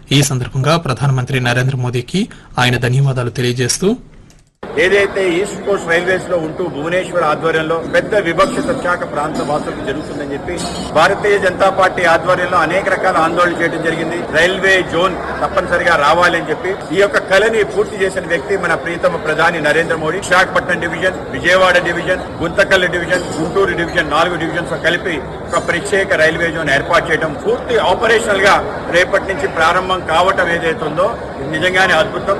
ఈ సందర్భంగా ప్రధానమంత్రి నరేంద్ర మోదీకి ఆయన ధన్యవాదాలు తెలియజేస్తూ ఏదైతే ఈస్ట్ కోస్ట్ రైల్వేస్ లో ఉంటూ భువనేశ్వర్ ఆధ్వర్యంలో పెద్ద వివక్షత శాఖ ప్రాంత వాసులకు జరుగుతుందని చెప్పి భారతీయ జనతా పార్టీ ఆధ్వర్యంలో అనేక రకాల ఆందోళన చేయడం జరిగింది రైల్వే జోన్ తప్పనిసరిగా రావాలి అని చెప్పి ఈ యొక్క కళని పూర్తి చేసిన వ్యక్తి మన ప్రియతమ ప్రధాని Narendra Modi Visakhapatnam division Vijayawada division Guntakal division Guntur division నాలుగు డివిజన్స్ కలిపి ఒక ప్రత్యేక రైల్వే జోన్ ఏర్పాటు చేయడం పూర్తి ఆపరేషనల్ గా రేపటి నుంచి ప్రారంభం కావటం ఏదైతే ఉందో ఇది నిజంగానే అద్భుతం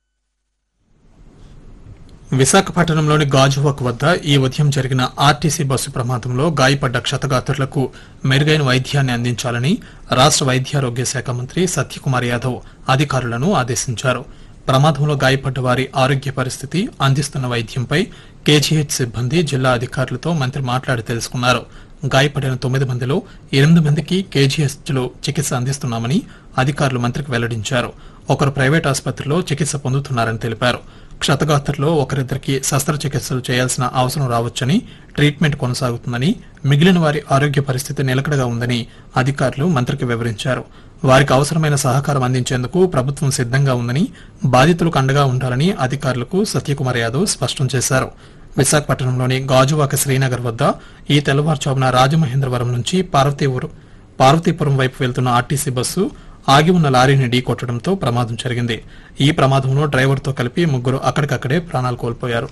విశాఖపట్నంలోని గాజువాక్ వద్ద ఈ ఉదయం జరిగిన ఆర్టీసీ బస్సు ప్రమాదంలో గాయపడ్డ క్షతగాత్రులకు మెరుగైన వైద్యాన్ని అందించాలని రాష్ట వైద్యారోగ్య శాఖ మంత్రి సత్యకుమార్ యాదవ్ అధికారులను ఆదేశించారు ప్రమాదంలో గాయపడ్డ వారి ఆరోగ్య పరిస్థితి అందిస్తున్న వైద్యంపై కేజీహెచ్ సిబ్బంది జిల్లా అధికారులతో మంత్రి మాట్లాడి తెలుసుకున్నారు గాయపడిన తొమ్మిది మందిలో ఎనిమిది మందికి కేజీహెచ్ లో చికిత్స అందిస్తున్నామని అధికారులు మంత్రికి వెల్లడించారు ఒకరు ప్రైవేట్ ఆసుపత్రిలో చికిత్స పొందుతున్నారని తెలిపారు క్షతగాత్రలో ఒకరిద్దరికి శస్త్రచికిత్సలు చేయాల్సిన అవసరం రావచ్చని ట్రీట్మెంట్ కొనసాగుతుందని మిగిలిన వారి ఆరోగ్య పరిస్థితి నిలకడగా ఉందని అధికారులు మంత్రికి వివరించారు వారికి అవసరమైన సహకారం అందించేందుకు ప్రభుత్వం సిద్ధంగా ఉందని బాధితులకు అండగా ఉండాలని అధికారులకు సత్యకుమార్ యాదవ్ స్పష్టం చేశారు విశాఖపట్నంలోని గాజువాక శ్రీనగర్ వద్ద ఈ తెల్లవారుజామున రాజమహేంద్రవరం నుంచి పార్వతీపురం పార్వతీపురం వైపు వెళ్తున్న ఆర్టీసీ బస్సు ఆగి ఉన్న లారీని ఢీకొట్టడంతో ప్రమాదం జరిగింది ఈ ప్రమాదంలో డ్రైవర్తో కలిపి ముగ్గురు అక్కడికక్కడే ప్రాణాలు కోల్పోయారు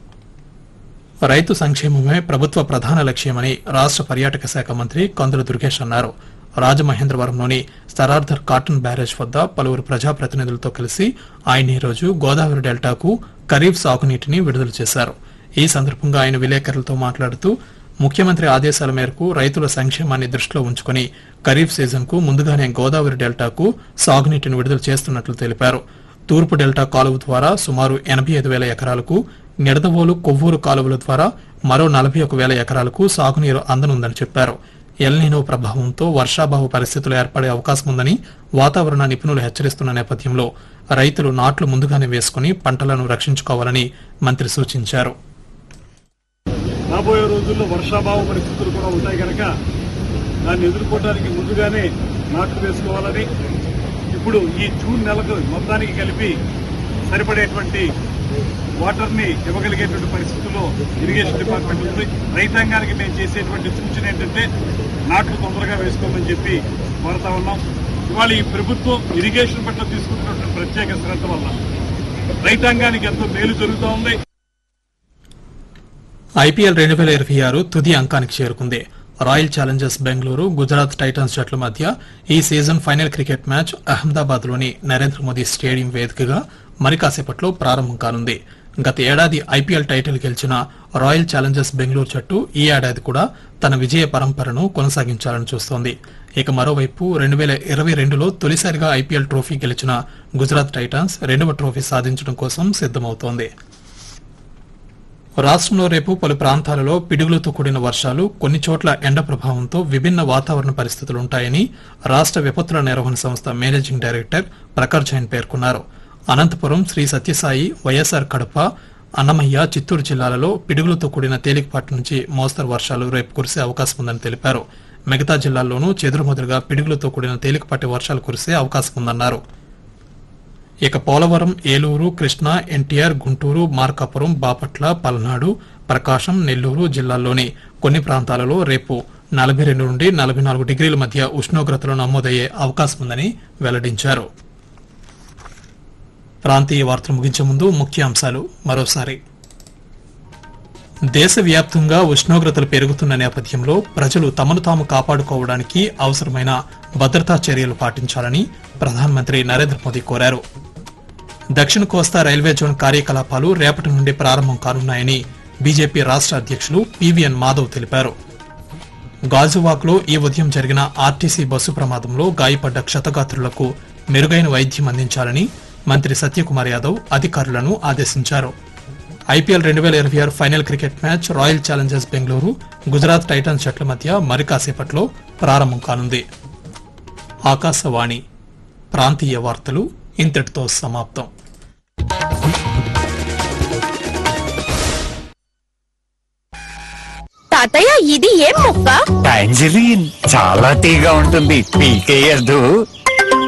రైతు సంక్షేమమే ప్రభుత్వ ప్రధాన లక్ష్యమని రాష్ట పర్యాటక శాఖ మంత్రి కందుల దుర్గేష్ అన్నారు రాజమహేంద్రవరంలోని స్తరార్థర్ కాటన్ బ్యారేజ్ వద్ద పలువురు ప్రజాప్రతినిధులతో కలిసి ఆయన ఈ రోజు గోదావరి డెల్టాకు ఖరీఫ్ సాగునీటిని విడుదల చేశారు ఈ సందర్భంగా ఆయన విలేకరులతో మాట్లాడుతూ ముఖ్యమంత్రి ఆదేశాల మేరకు రైతుల సంక్షేమాన్ని దృష్టిలో ఉంచుకుని ఖరీఫ్ సీజన్ కు ముందుగానే గోదావరి డెల్టాకు సాగునీటిని విడుదల చేస్తున్నట్లు తెలిపారు తూర్పు డెల్టా కాలువ ద్వారా సుమారు ఎనభై ఐదు వేల ఎకరాలకు నిడదవోలు కొవ్వూరు కాలువల ద్వారా మరో నలభై ఒక వేల ఎకరాలకు సాగునీరు అందనుందని చెప్పారు ఎల్నీనో ప్రభావంతో వర్షాభావ పరిస్థితులు ఏర్పడే అవకాశం ఉందని వాతావరణ నిపుణులు హెచ్చరిస్తున్న నేపథ్యంలో రైతులు నాట్లు ముందుగానే వేసుకుని పంటలను రక్షించుకోవాలని మంత్రి సూచించారు రాబోయే రోజుల్లో వర్షాభావ పరిస్థితులు కూడా ఉంటాయి కనుక దాన్ని ఎదుర్కోవడానికి ముందుగానే నాట్లు వేసుకోవాలని ఇప్పుడు ఈ జూన్ నెలకు మొత్తానికి కలిపి సరిపడేటువంటి వాటర్ని ఇవ్వగలిగేటువంటి పరిస్థితుల్లో ఇరిగేషన్ డిపార్ట్మెంట్ ఉంది రైతాంగానికి మేము చేసేటువంటి సూచన ఏంటంటే నాట్లు తొందరగా వేసుకోమని చెప్పి కోరుతా ఉన్నాం ఇవాళ ఈ ప్రభుత్వం ఇరిగేషన్ పట్ల తీసుకుంటున్నటువంటి ప్రత్యేక శ్రద్ధ వల్ల రైతాంగానికి ఎంతో మేలు జరుగుతూ ఉంది ఐపీఎల్ రెండు వేల ఇరవై ఆరు తుది అంకానికి చేరుకుంది royal challengers Bengaluru Gujarat titans జట్ల మధ్య ఈ season final cricket match Ahmedabad లోని నరేంద్ర మోదీ స్టేడియం వేదికగా మరి కాసేపట్లో ప్రారంభం కానుంది గత ఏడాది ఐపీఎల్ టైటిల్ గెలిచిన రాయల్ ఛాలెంజర్స్ బెంగళూరు జట్టు ఈ ఏడాది కూడా తన విజయ పరంపరను కొనసాగించాలని చూస్తోంది ఇక మరోవైపు రెండు వేల ఇరవై రెండులో తొలిసారిగా ఐపీఎల్ ట్రోఫీ గెలిచిన గుజరాత్ టైటన్స్ రెండవ ట్రోఫీ సాధించడం కోసం సిద్దమవుతోంది రాష్ట్రంలో రేపు పలు ప్రాంతాలలో పిడుగులతో కూడిన వర్షాలు కొన్ని చోట్ల ఎండ ప్రభావంతో విభిన్న వాతావరణ పరిస్థితులుంటాయని రాష్ట్ర విపత్తుల నిర్వహణ సంస్థ మేనేజింగ్ డైరెక్టర్ ప్రఖర్ జైన్ పేర్కొన్నారు అనంతపురం శ్రీ సత్యసాయి వైఎస్ఆర్ కడప అన్నమయ్య చిత్తూరు జిల్లాలలో పిడుగులతో కూడిన తేలికపాటి నుంచి మోస్తరు వర్షాలు రేపు కురిసే అవకాశం ఉందని తెలిపారు మిగతా జిల్లాల్లోనూ చెదురుమదురుగా పిడుగులతో కూడిన తేలికపాటి వర్షాలు కురిసే అవకాశం ఉందన్నారు ఇక పోలవరం ఏలూరు కృష్ణా ఎన్టీఆర్ గుంటూరు మార్కాపురం బాపట్ల పల్నాడు ప్రకాశం నెల్లూరు జిల్లాల్లోని కొన్ని ప్రాంతాలలో రేపు నలభై రెండు నుండి నలభై నాలుగు డిగ్రీల మధ్య ఉష్ణోగ్రతలు నమోదయ్యే అవకాశం ఉందని వెల్లడించారు ప్రాంతీయ వార్తలు ముగించే ముందు ముఖ్య అంశాలు మరోసారి దేశవ్యాప్తంగా ఉష్ణోగ్రతలు పెరుగుతున్న నేపథ్యంలో ప్రజలు తమను తాము కాపాడుకోవడానికి అవసరమైన భద్రతా చర్యలు పాటించాలని ప్రధానమంత్రి నరేంద్ర మోదీ కోరారు దక్షిణ కోస్తా రైల్వే జోన్ కార్యకలాపాలు రేపటి నుండి ప్రారంభం కానున్నాయని బీజేపీ రాష్ట్ర అధ్యక్షులు పివిఎన్ మాధవ్ తెలిపారు గాజువాక్లో ఈ ఉదయం జరిగిన ఆర్టీసీ బస్సు ప్రమాదంలో గాయపడ్డ క్షతగాత్రులకు మెరుగైన వైద్యం అందించాలని మంత్రి సత్యకుమార్ యాదవ్ అధికారులను ఆదేశించారు ఐపీఎల్ రెండు వేల ఇరవై ఆరు final cricket match royal challengers Bengaluru Gujarat titans జట్ల మధ్య మరి కాసేపట్లో ప్రారంభం కానుంది ఆకాశవాణి ప్రాంతీయ వార్తలు ఇంతటితో సమాప్తం తాతయ్య ఇది ఏం మొక్క టాంజరీన్ చాలా తీగా ఉంటుంది పీకేయద్దు